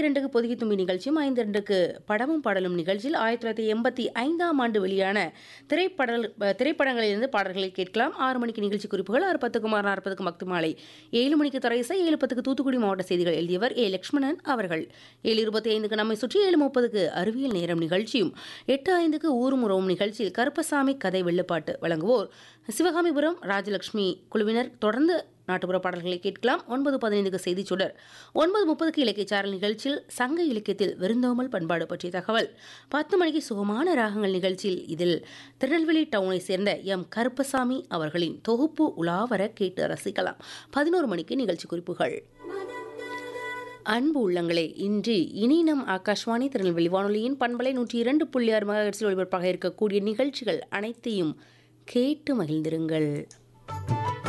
இரண்டுக்கு பொதுகி தும்பி நிகழ்ச்சியும் ஐந்து இரண்டுக்கு படமும் பாடலும் நிகழ்ச்சியில் ஆயிரத்தி தொள்ளாயிரத்தி எண்பத்தி ஐந்தாம் ஆண்டு வெளியான திரைப்படல் அஹ், திரைப்படங்களிலிருந்து பாடல்களை கேட்கலாம் ஆறு மணிக்கு நிகழ்ச்சி குறிப்புகள் ஆறு பத்துக்கு ஆறு நாற்பதுக்கு மக்து மாலை ஏழு மணிக்கு தரைசை ஏழு பத்துக்கு தூத்துக்குடி மாவட்ட செய்திகள் எழுதியவர் ஏ லட்சுமணன் அவர்கள் ஏழு இருபத்தி ஐந்துக்கு நம்மை சுற்றி ஏழு முப்பதுக்கு அறிவியல் நேரம் நிகழ்ச்சியும் எட்டு ஐந்துக்கு ஊரும் உறவும் நிகழ்ச்சியில் கருப்பசாமி கதை வெள்ளுப்பாட்டு வழங்குவோர் சிவகாமிபுரம் ராஜலட்சுமி குழுவினர் தொடர்ந்து நாட்டுப்புற பாடல்களை கேட்கலாம் ஒன்பது பதினைந்துக்கு செய்திச் சுடர் ஒன்பது முப்பதுக்கு இலக்கிய சாரல் நிகழ்ச்சியில் சங்க இலக்கியத்தில் விருந்தோமல் பண்பாடு பற்றிய தகவல் பத்து மணிக்கு சுகமான ராகங்கள் நிகழ்ச்சியில் இதில் திருநெல்வேலி டவுனை சேர்ந்த எம் கருப்பசாமி அவர்களின் தொகுப்பு உலாவர கேட்டு ரசிக்கலாம் பதினோரு மணிக்கு நிகழ்ச்சி குறிப்புகள் அன்பு உள்ளங்களே இன்று இனி நம் ஆகாஷ்வாணி திருநெல்வேலி வானொலியின் பண்பலை நூற்றி இரண்டு புள்ளி ஆறு மகர்ஸில் ஒளிபரப்பாக இருக்கக்கூடிய நிகழ்ச்சிகள் அனைத்தையும் கேட்டு மகிழ்ந்திருங்கள்